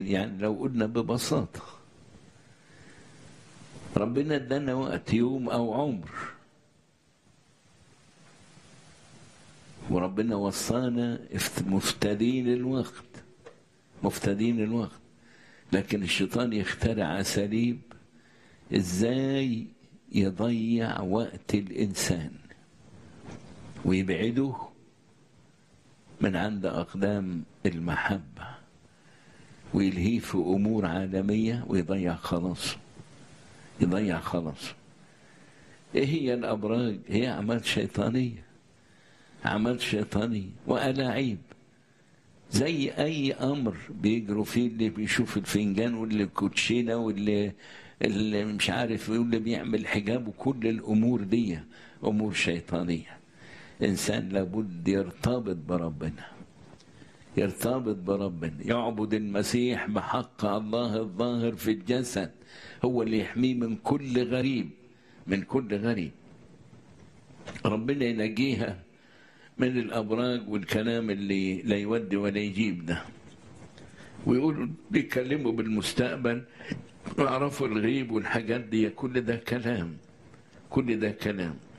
يعني لو قلنا ببساطة ربنا ادانا وقت يوم أو عمر وربنا وصانا مفتدين الوقت مفتدين الوقت لكن الشيطان يخترع أساليب إزاي يضيع وقت الإنسان ويبعده من عند أقدام المحبة ويلهيه في أمور عالمية ويضيع خلاصه يضيع خلاصه إيه هي الأبراج هي أعمال شيطانية أعمال شيطانية وألاعيب زي أي أمر بيجروا فيه اللي بيشوف الفنجان واللي الكوتشينة واللي اللي مش عارف واللي بيعمل حجاب وكل الأمور دي أمور شيطانية إنسان لابد يرتبط بربنا يرتبط بربنا يعبد المسيح بحق الله الظاهر في الجسد هو اللي يحميه من كل غريب من كل غريب ربنا ينجيها من الأبراج والكلام اللي لا يودي ولا يجيب ده ويقولوا بيتكلموا بالمستقبل ويعرفوا الغيب والحاجات دي كل ده كلام كل ده كلام